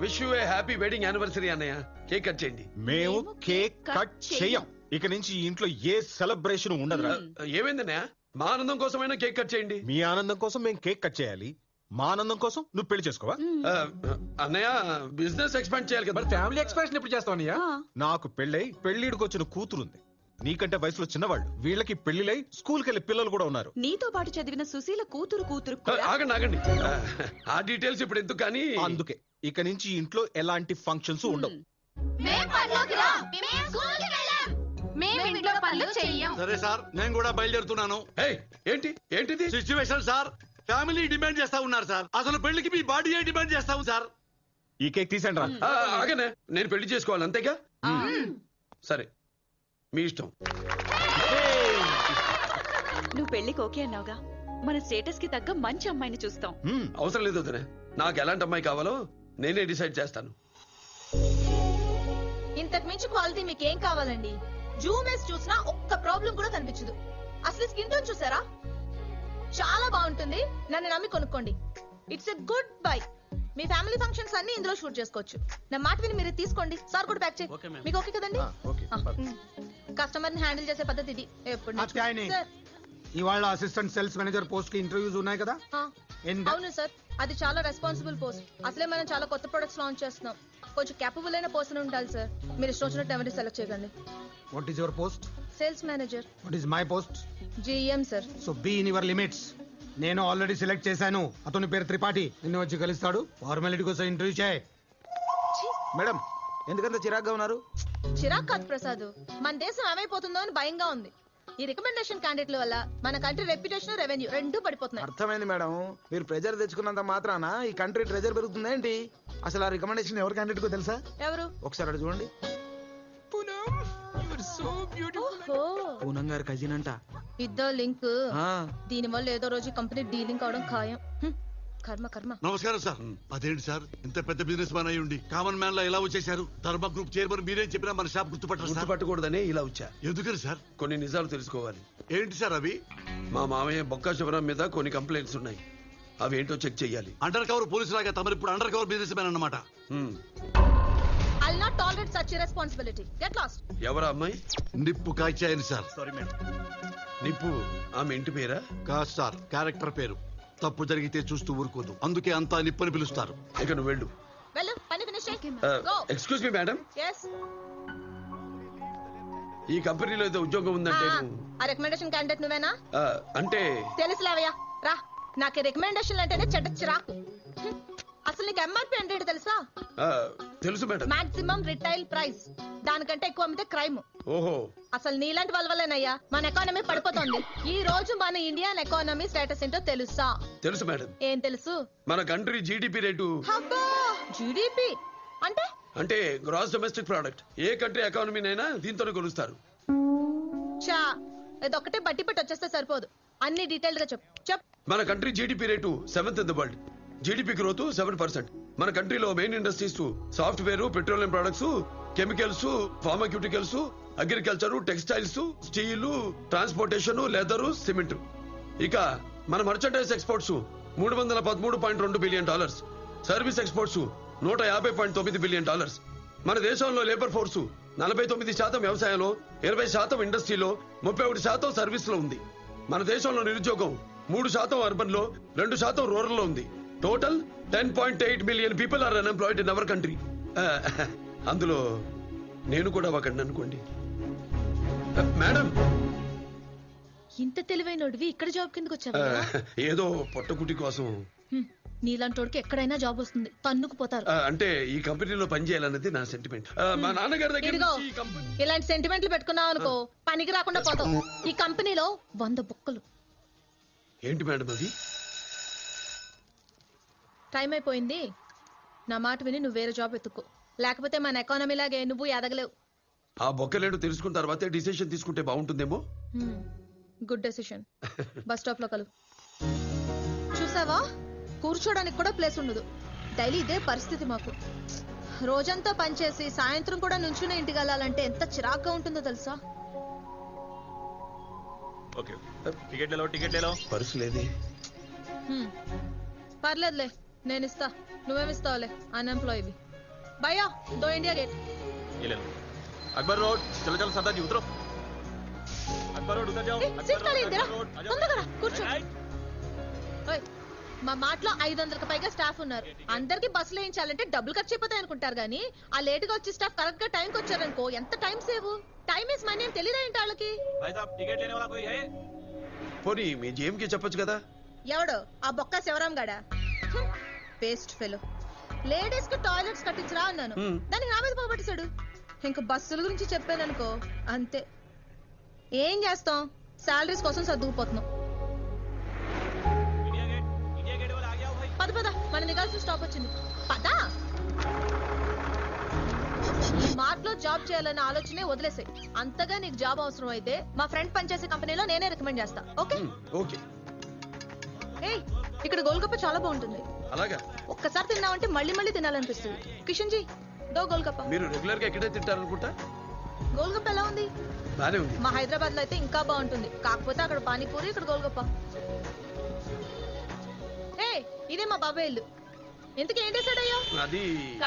Wish you a happy wedding anniversary అన్నయ్య cake cut చేయండి మేము కేక్ కట్ చెయ్యం ఇక నుంచి ఈ ఇంట్లో ఏ సెలబ్రేషన్ ఉండదురా ఏమైందన్నయ్య మా ఆనందం కోసమైనా కేక్ కట్ చేయండి మీ ఆనందం కోసం మేము కేక్ కట్ చేయాలి మా ఆనందం కోసం నువ్వు పెళ్లి చేసుకోవా ఆ, అన్నయ్య బిజినెస్ ఎక్స్పాండ్ చేయాలి కదా ఫ్యామిలీ ఎక్స్ప్రెషన్ ఎప్పుడు చేస్తావు అన్నయ్య నాకు పెళ్ళై పెళ్లిడికి వచ్చిన కూతురుంది నీకంటే వయసులో చిన్నవాళ్ళు వీళ్ళకి పెళ్లిలై స్కూల్కి వెళ్ళే పిల్లలు కూడా ఉన్నారు నీతో పాటు చదివిన సుశీల కూతురు కూతురు ఆ, కూడా ఆగండి ఆగండి ఆ, ఆ డీటెయిల్స్ ఇప్పుడు ఎందుకు కానీ అందుకే ఇక నుంచి ఈ ఇంట్లో ఎలాంటి ఫంక్షన్స్ ఉండవు మేం పనిలోకి రా మేం స్కూల్కి వెళ్ళాం మేము ఇంట్లో పనులు చెయ్యం సరే సార్ నేను కూడా బయలుదేరుతున్నాను ఏయ్, ఏంటి ఏంటిది సిచ్యువేషన్ సార్ ఫ్యామిలీ డిమాండ్ చేస్తా ఉన్నారు సార్ అసలు పెళ్లికి మీ బాడీ ఏ డిమాండ్ చేస్తావు సార్ ఈ కేక్ తీసండి రా ఆ, ఆగనే నేను పెళ్లి చేసుకోవాలి అంతేగా సరే మీ ఇష్టం నువ్వు పెళ్లికి ఓకే అన్నావుగా మన స్టేటస్ కి తగ్గ మంచి అమ్మాయిని చూస్తాం హ్మ్. అవసరం లేదు వదినే నాకు ఎలాంటి అమ్మాయి కావాలో నేనే డిసైడ్ చేస్తాను ఇంతకు మించి క్వాలిటీ మీకు ఏం కావాలండి జూమ్ వేసి చూసినా ఒక్క ప్రాబ్లం కూడా కనిపించదు అసలు స్కిన్ టోన్ చూసారా చాలా బాగుంటుంది నన్ను నమ్మి కొనుక్కోండి ఇట్స్ ఎ గుడ్ బై మీ ఫ్యామిలీ ఫంక్షన్స్ అన్ని ఇందులో షూట్ చేసుకోవచ్చు నా మాట విని మీరు తీసుకోండి సార్ కూడా ప్యాక్ చేయి మీకు ఓకే కదండి ఓకే కస్టమర్ ని హ్యాండిల్ చేసే పద్ధతి ఇది ఎప్పుడు నుంచి- అత్యాయని. సార్, ఇవాళ అసిస్టెంట్ సేల్స్ మేనేజర్ పోస్ట్ కి ఇంటర్వ్యూస్ ఉన్నాయి కదా ఆ, ఎన్- అవును సార్ అది చాలా రెస్పాన్సిబుల్ పోస్ట్ అసలే మనం చాలా కొత్త ప్రొడక్ట్స్ లాంచ్ చేస్తున్నాం కొంచెం కేపబుల్ అయిన పర్సన్ ఉండాలి సార్ మీరు ఇష్టం వచ్చినట్టు ఎవరిని సెలెక్ట్ చేయకండి what is your post sales manager what is my post GM sir so be in your limits నేను ఆల్రెడీ సెలెక్ట్ చేశాను అతని పేరు త్రిపాఠి నిన్ను వచ్చి కలుస్తాడు ఫార్మాలిటీ కోసం ఇంటర్వ్యూ చేయి మేడం ఎందుకంత చిరాగ్గా ఉన్నారు చిరాక్ కాదు ప్రసాద్ మన దేశం ఏమైపోతుందో అని భయంగా ఉంది ఈ రికమెండేషన్ క్యాండిడేట్ల వల్ల మన కంట్రీ రెప్యుటేషన్ రెవెన్యూ రెండూ పడిపోతున్నాయి అర్థమైంది మేడం మీరు ప్రెజర్ తెచ్చుకున్నంత మాత్రాన ఈ కంట్రీ ట్రెజర్ పెరుగుతుందా ఏంటి అసలు ఆ రికమెండేషన్ ఎవరి క్యాండిడేట్ కో తెలుసా ఎవరు ఒకసారి అటు చూడండి ఓహో పూనం గారి కజిన్ అంట ఇద్దరు లింక్ ఆ, దీని వల్ల ఏదో రోజు కంపెనీ డీలింగ్ అవడం ఖాయం హ్మ్. కర్మ కర్మ నమస్కారం సార్ అదేంటి సార్ ఇంత పెద్ద బిజినెస్ మ్యాన్ అయి ఉండి కామన్ మ్యాన్ లా ఎలా వచ్చేసారు ధర్మ గ్రూప్ చైర్మన్ మీరేం చెప్పినా మన షాప్ గుర్తుపట్టరు సార్ గుర్తుపట్టకూడదనే ఇలా వచ్చా ఎందుకని సార్ కొన్ని నిజాలు తెలుసుకోవాలి ఏంటి సార్ అవి మా మామయ్య బొక్క శివరాం మీద కొన్ని కంప్లైంట్స్ ఉన్నాయి అవి ఏంటో చెక్ చెయ్యాలి అండర్ కవర్ పోలీసు లాగా తమరు ఇప్పుడు అండర్ కవర్ బిజినెస్ మ్యాన్ అన్నమాట hmm. I not tolerate such responsibility get lost ఎవరా అమ్మాయి నిప్పు కాచాయని సార్ నిప్పు ఆమె ఇంటి పేరా కాదు సార్ క్యారెక్టర్ పేరు తప్పు జరిగితే చూస్తూ ఊరుకోదు అందుకే అంతా నిప్పని పిలుస్తారు ఇక నువ్వు వెళ్ళు వెళ్ళు పని finish go excuse me madam yes ఈ కంపెనీలో ఏదో ఉద్యోగం ఉందంటే నువ్వు- ఆ రికమెండేషన్ క్యాండిడేట్ నువ్వేనా ఆ, అంటే తెలుసులేవయ్యా రా నాకు రికమెండేషన్ అంటేనే చెడ్డ చిరాకు హ్మ్. అసలు నీకు ఎంఆర్పి అంటే ఏంటో తెలుసా ఆ, తెలుసు మేడం మాక్సిమం రిటైల్ ప్రైస్ దానికంటే ఎక్కువ అమ్మితే క్రైమ్ ఓహో అసలు నీలాంటి వాళ్ళ వల్లేనయ్యా మన ఎకానమీ పడిపోతుంది ఈ రోజు మన ఇండియన్ ఎకానమీ స్టేటస్ ఏంటో తెలుసా తెలుసు మేడం ఏం తెలుసు మన కంట్రీ జీడిపి రేటు అబ్బా జీడిపి అంటే అంటే గ్రాస్ డొమెస్టిక్ ప్రోడక్ట్ ఏ కంట్రీ ఎకానమీనైనా దీంతోనే కొలుస్తారు చా ఇదొక్కటే బట్టి పెట్టి వచ్చేస్తే సరిపోదు అన్ని డీటెయిల్ గా చెప్పు చెప్ మన country GDP rate seventh in the world GDP growth seven percent మన కంట్రీలో main industries software petroleum products chemicals pharmaceuticals agriculture textiles steel transportation leather cement ఇక మన మర్చండైజ్ ఎక్స్పోర్ట్స్ మూడు వందల పదమూడు పాయింట్ రెండు బిలియన్ డాలర్స్ సర్వీస్ ఎక్స్పోర్ట్స్ నూట యాభై పాయింట్ తొమ్మిది బిలియన్ డాలర్స్ మన దేశంలో లేబర్ ఫోర్స్ నలభై తొమ్మిది శాతం వ్యవసాయంలో ఇరవై శాతం ఇండస్ట్రీలో ముప్పై ఒకటి శాతం సర్వీస్ లో ఉంది మన దేశంలో నిరుద్యోగం మూడు శాతం అర్బన్ లో రెండు శాతం రూరల్ లో ఉంది total ten point eight million people are unemployed in our country అందులో నేను కూడా ఒకడిని అనుకోండి మేడం ఇంత తెలివైనోడివి ఇక్కడ జాబ్ కిందకి వచ్చావా ఏదో పొట్టకుటి కోసం హ్మ్. నీలాంటోడికి ఎక్కడైనా జాబ్ వస్తుంది తన్నుకు పోతారు ఆ, అంటే ఈ కంపెనీలో పనిచేయాలన్నది నా సెంటిమెంట్ మా నాన్నగారి దగ్గర ఇదిగో నుంచి ఈ కంపెనీ ఇలాంటి సెంటిమెంట్లు పెట్టుకున్నావు అనుకో పనికి రాకుండా పోతావు ఈ కంపెనీలో వంద బుక్కలు ఏంటి మేడం అది టైం అయిపోయింది నా మాట విని నువ్వు వేరే జాబ్ ఎత్తుకో లేకపోతే మన ఎకానమీ లాగే నువ్వు ఎదగలేవు ఆ బొక్కలేడు తెలుసుకున్న తర్వాతే డిసిషన్ తీసుకుంటే బాగుంటుందేమో గుడ్ డెసిషన్ బస్ స్టాప్ లో కలు చూసావా కూర్చోడానికి కూడా ప్లేస్ ఉండదు డైలీ ఇదే పరిస్థితి మాకు రోజంతా పనిచేసి సాయంత్రం కూడా నుంచునే ఇంటికి వెళ్ళాలంటే ఎంత చిరాగ్గా ఉంటుందో తెలుసా ఓకే టికెట్ లేలో టికెట్ లేలో పర్సు లేదే హ్మ్. పర్లేదులే నేను ఇస్తా నువ్వేమిస్తావులే అన్ఎంప్లాయీవి భయ్యా దో ఇండియా గేట్ ये ले लो अकबर रोड चलो चलो सरदार जी उतरो अकबर रोड उधर जाओ ఏ, अकबर సీట్ रोड, ఖాళీ अकबर ఉందిరా रोड, आ जाओ। తొందరగా రా, కూర్చో Right. ఓయ్, మా మాటలో ఐదు వందలకు పైగా స్టాఫ్ ఉన్నారు అందరికి బస్సులు వేయించాలంటే డబ్బులు ఖర్చు అయిపోతాయి అనుకుంటారు కానీ ఆ లేట్ గా వచ్చి స్టాఫ్ కరెక్ట్ గా టైంకి వచ్చారనుకో ఎంత time save time is money అని తెలియదా ఏంటి వాళ్ళకి भाई साहब टिकट लेने वाला कोई है పోనీ మీ జేఎం కి చెప్పొచ్చు కదా ఎవడు ఆ బొక్క శివరాం గడా పేస్ట్ ఫెలో లేడీస్ కి టాయిలెట్స్ కట్టించరా అన్నాను Hmm. దానికి నా మీద పోగొట్టేశాడు ఇంకా బస్సుల గురించి చెప్పాననుకో అంతే ఏం చేస్తాం శాలరీస్ కోసం సర్దుకుపోతున్నాం इंडिया गेट इंडिया गेट वाला आ गया हो भाई పద పద మన నిఘాల్సిన స్టాప్ వచ్చింది పద ఈ మార్ట్ లో జాబ్ చేయాలన్న ఆలోచనే వదిలేసాయి అంతగా నీకు జాబ్ అవసరం అయితే మా ఫ్రెండ్ పనిచేసే కంపెనీలో నేనే రికమెండ్ చేస్తా ఓకే ఉమ్, ఓకే ఏయ్ ఇక్కడ గోల్గప్ప చాలా బాగుంటుంది అలాగా ఒక్కసారి తిన్నామంటే మళ్ళీ మళ్ళీ తినాలనిపిస్తుంది కిషన్ జీ దో గోల్గప్ప మీరు రెగ్యులర్ గా ఎక్కడే తింటారనుకుంటా గోల్గప్ప ఎలా ఉంది బానే ఉంది మా హైదరాబాద్ లో అయితే ఇంకా బాగుంటుంది కాకపోతే అక్కడ పానీపూరి ఇక్కడ గోల్గప్ప ఏ ఇదే మా బాబాయ్ ఇల్లు ఇంతకీ ఏం డిసైడ్ అయ్యా అది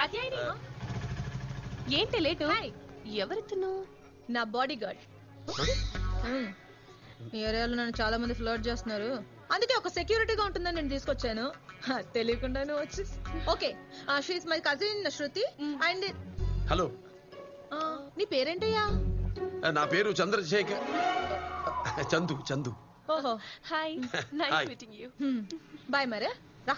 ఏంటి లేటు హాయ్. ఎవరితను నా బాడీ గార్డ్ ఈ ఏరియాలో నన్ను చాలా మంది ఫ్లర్ట్ చేస్తున్నారు అందుకే ఒక సెక్యూరిటీగా ఉంటుందని నేను తీసుకొచ్చాను హ, తెలియకుండానే వచ్చి okay she's my cousin Shruti and hello నీ పేరేంటయ్యా నా పేరు చంద్రశేఖర్ చందు చందు ఓహో hi Hi. Nice meeting you bye మరే రా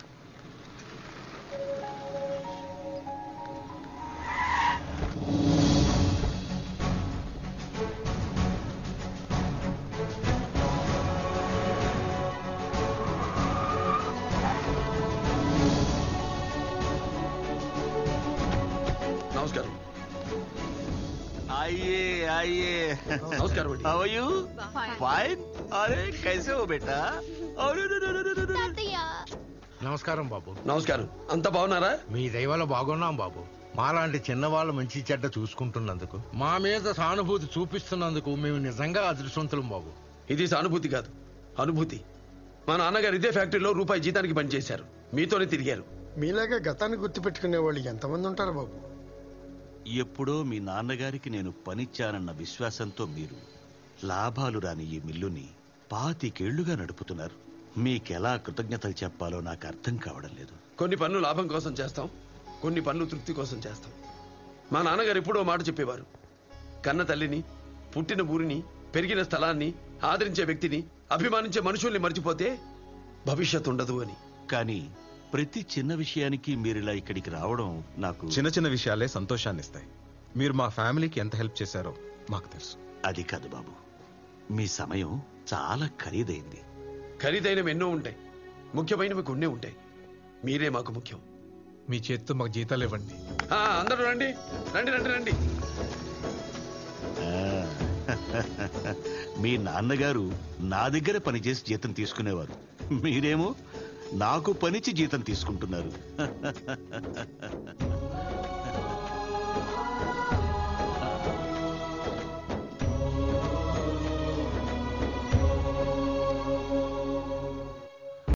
నమస్కారం आइए आइए నమస్కారం అండి हाउ आर यू फाइन अरे कैसे हो बेटा अरे रे रे रे रे रे रे। నమస్కారం బాబు నమస్కారం అంతా బాగున్నారా మీ దయవల్ల బాగున్నాం బాబు మాలాంటి చిన్నవాళ్ళు మంచి చెడ్డ చూసుకుంటున్నందుకు మా మీద సానుభూతి చూపిస్తున్నందుకు మేము నిజంగా అదృష్టవంతులం బాబు ఇది సానుభూతి కాదు అనుభూతి మా నాన్నగారు ఇదే ఫ్యాక్టరీలో రూపాయి జీతానికి పనిచేశారు మీతోనే తిరిగారు మీలాగా గతాన్ని గుర్తుపెట్టుకునే వాళ్ళు ఎంతమంది ఉంటారు బాబు ఎప్పుడో మీ నాన్నగారికి నేను పనిచ్చానన్న విశ్వాసంతో మీరు లాభాలు రాని ఈ మిల్లుని పాతికేళ్లుగా నడుపుతున్నారు మీకెలా కృతజ్ఞతలు చెప్పాలో నాకు అర్థం కావడం లేదు కొన్ని పనులు లాభం కోసం చేస్తాం కొన్ని పనులు తృప్తి కోసం చేస్తాం మా నాన్నగారు ఎప్పుడో మాట చెప్పేవారు కన్న తల్లిని పుట్టిన ఊరిని పెరిగిన స్థలాన్ని ఆదరించే వ్యక్తిని అభిమానించే మనుషుల్ని మర్చిపోతే భవిష్యత్తు ఉండదు అని కానీ ప్రతి చిన్న విషయానికి మీరిలా ఇక్కడికి రావడం నాకు చిన్న చిన్న విషయాలే సంతోషాన్ని ఇస్తాయి మీరు మా ఫ్యామిలీకి ఎంత హెల్ప్ చేశారో మాకు తెలుసు అది కాదు బాబు మీ సమయం చాలా ఖరీదైంది ఖరీదైనవి ఎన్నో ఉంటాయి ముఖ్యమైనవి కొన్నే ఉంటాయి మీరే మాకు ముఖ్యం మీ చేతితో మాకు జీతాలు ఇవ్వండి ఆ, అందరూ రండి రండి రండి రండి ఆ, మీ నాన్నగారు నా దగ్గర పనిచేసి జీతం తీసుకునేవారు మీరేమో నాకు పనిచి జీతం తీసుకుంటున్నారు